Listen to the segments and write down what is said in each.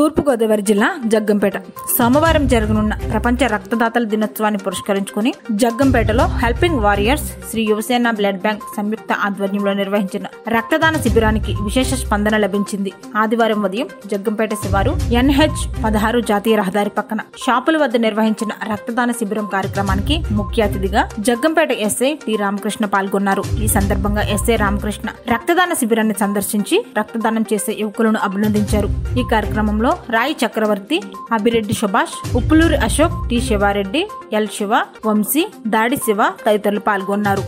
తూర్పుగోదావరి జిల్లా జగ్గంపేట సోమవారం జరగనున్న ప్రపంచ రక్తదాతల దినోత్సవాన్ని పురస్కరించుకుని జగ్గంపేటలో helping warriors Shri Yuvasena blood bank సంయుక్త ఆధ్వర్యంలో నిర్వహించిన రక్తదాన శిబిరానికి విశేష స్పందన లభించింది ఆదివారం ఉదయం జగ్గంపేట శివారు ఎన్హెచ్ పదహారు జాతీయ రహదారి పక్కన షాపుల వద్ద నిర్వహించిన రక్తదాన శిబిరం కార్యక్రమానికి ముఖ్య అతిథిగా జగ్గంపేట ఎస్ఐ టి రామకృష్ణ పాల్గొన్నారు ఈ సందర్భంగా ఎస్ఐ రామకృష్ణ రక్తదాన శిబిరాన్ని సందర్శించి రక్తదానం చేసే యువకులను అభినందించారు ఈ కార్యక్రమంలో రాయి చక్రవర్తి అభిరెడ్డి సుభాష్ ఉప్పులూరి అశోక్ టి శివారెడ్డి ఎల్ శివ వంశీ దాడి శివ తదితరులు పాల్గొన్నారు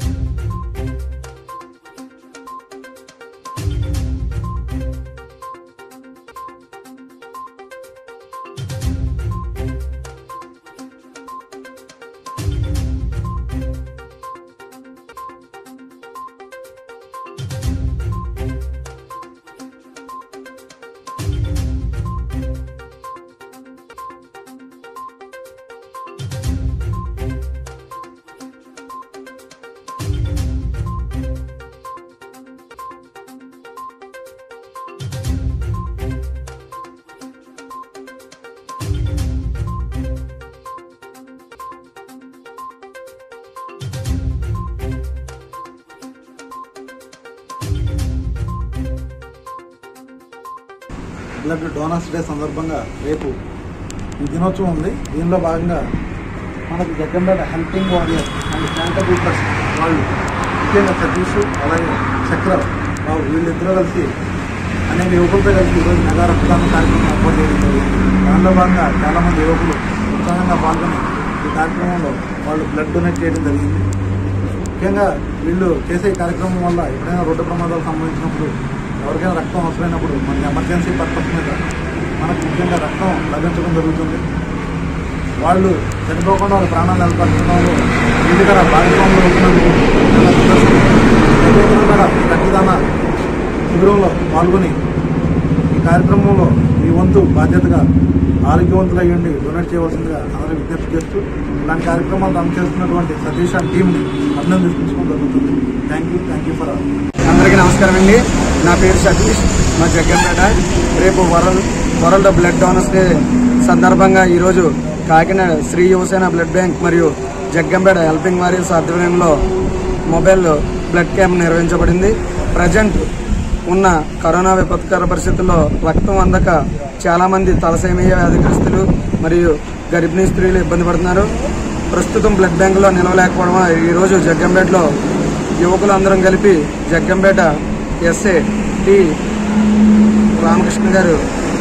బ్లడ్ డోనర్స్ డే సందర్భంగా రేపు ఈ దినోత్సవం ఉంది దీనిలో భాగంగా మనకి Jaggampeta helping warrior and charitable trust వాళ్ళు ముఖ్యంగా సతీష్ అలాగే చక్ర బాబు వీళ్ళిద్దరూ కలిసి అనేక యువకులతో కలిసి ఈరోజు మెగా రక్తదాన కార్యక్రమం ఏర్పాటు చేయడం జరిగింది దానిలో భాగంగా చాలామంది యువకులు ఉత్సాహంగా పాల్గొని ఈ కార్యక్రమంలో వాళ్ళు బ్లడ్ డొనేట్ చేయడం జరిగింది ముఖ్యంగా వీళ్ళు చేసే ఈ కార్యక్రమం వల్ల ఎప్పుడైనా రోడ్డు ప్రమాదాలు సంభవించినప్పుడు ఎవరికైనా రక్తం అవసరమైనప్పుడు మనకి ఎమర్జెన్సీ పర్పస్ మీద మనకు ముఖ్యంగా రక్తం లభించడం జరుగుతుంది వాళ్ళు చనిపోకుండా వాళ్ళ ప్రాణాలు నిలబెట్టడంలో వీళ్ళుగా భాగస్వాములు అవుతున్నందుకు చాలా సంతోషం. ప్రతి ఒక్కరు కూడా ఈ రక్తదాన శిబిరంలో పాల్గొని ఈ కార్యక్రమంలో ఈ వంతు బాధ్యతగా ఆరోగ్యవంతులు అయ్యండి డొనేట్ చేయవలసిందిగా అందరూ విజ్ఞప్తి చేస్తూ ఇలాంటి కార్యక్రమాలు రన్ చేస్తున్నటువంటి సతీష్ అండ్ టీంని అభినందించుకోవడం జరుగుతుంది thank you thank you for all అందరికీ నమస్కారం అండి నా పేరు సతీష్ మా జగ్గంపేట రేపు world world blood donors day సందర్భంగా ఈరోజు కాకినాడ శ్రీ యువసేన బ్లడ్ బ్యాంక్ మరియు జగ్గంపేట హెల్పింగ్ వారియర్స్ ఆధ్వర్యంలో మొబైల్ బ్లడ్ క్యాంప్ నిర్వహించబడింది ప్రజెంట్ ఉన్న కరోనా విపత్కర పరిస్థితుల్లో రక్తం అందక చాలామంది తలసేమియ వ్యాధిగ్రస్తులు మరియు గర్భిణీ స్త్రీలు ఇబ్బంది పడుతున్నారు ప్రస్తుతం బ్లడ్ బ్యాంకులో నిలవలేకపోవడం వల్ల ఈరోజు జగ్గంపేటలో యువకులందరం కలిపి జగ్గంపేట ఎస్ఏ టి రామకృష్ణ గారు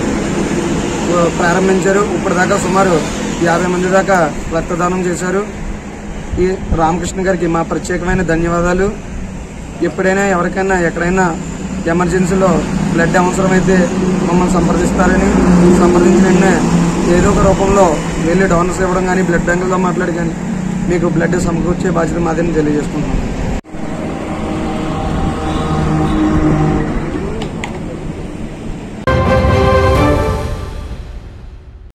ప్రారంభించారు ఇప్పటిదాకా సుమారు యాభై మంది దాకా రక్తదానం చేశారు ఈ రామకృష్ణ గారికి మా ప్రత్యేకమైన ధన్యవాదాలు ఎప్పుడైనా ఎవరికైనా ఎక్కడైనా ఎమర్జెన్సీలో బ్లడ్ అవసరమైతే మమ్మల్ని సంప్రదిస్తారని సంప్రదించిన వెంటనే ఏదో ఒక రూపంలో వెళ్ళి డోనర్స్ ఇవ్వడం కానీ బ్లడ్ బ్యాంకులతో మాట్లాడి కానీ మీకు బ్లడ్ సమకూర్చే బాధ్యత మాదని తెలియజేసుకుంటున్నాం